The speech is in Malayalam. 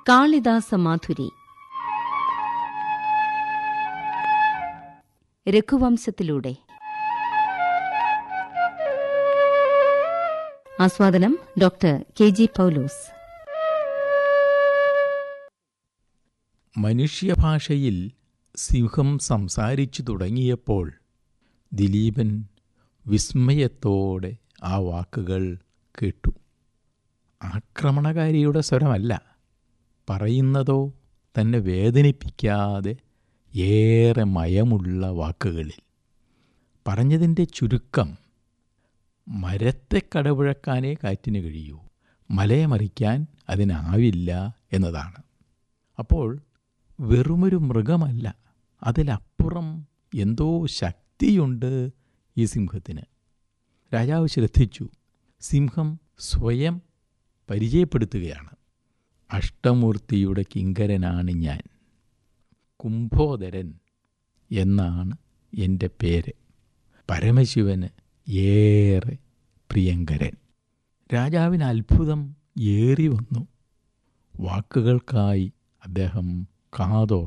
കാളിദാസ മാധുരി രഘുവംശത്തിലൂടെ ആസ്വാദനം ഡോക്ടർ കെ ജി പൗലോസ് മനുഷ്യഭാഷയിൽ സിംഹം സംസാരിച്ചു തുടങ്ങിയപ്പോൾ ദിലീപൻ വിസ്മയത്തോടെ ആ വാക്കുകൾ കേട്ടു ആക്രമണകാരിയുടെ സ്വരമല്ല പറയുന്നതോ തന്നെ വേദനിപ്പിക്കാതെ ഏറെ മയമുള്ള വാക്കുകളിൽ പറഞ്ഞതിൻ്റെ ചുരുക്കം മരത്തെ കടപുഴക്കാനേ കാറ്റിന് കഴിയൂ മലയെ മറിക്കാൻ അതിനാവില്ല എന്നതാണ് അപ്പോൾ വെറുമൊരു മൃഗമല്ല അതിലപ്പുറം എന്തോ ശക്തിയുണ്ട് ഈ സിംഹത്തിന് രാജാവ് ശ്രദ്ധിച്ചു സിംഹം സ്വയം പരിചയപ്പെടുത്തുകയാണ് അഷ്ടമൂർത്തിയുടെ കിങ്കരനാണ് ഞാൻ കുംഭോദരൻ എന്നാണ് എൻ്റെ പേര് പരമശിവന് ഏറെ പ്രിയങ്കരൻ രാജാവിന് അത്ഭുതം ഏറി വന്നു വാക്കുകൾക്കായി അദ്ദേഹം കാതോർ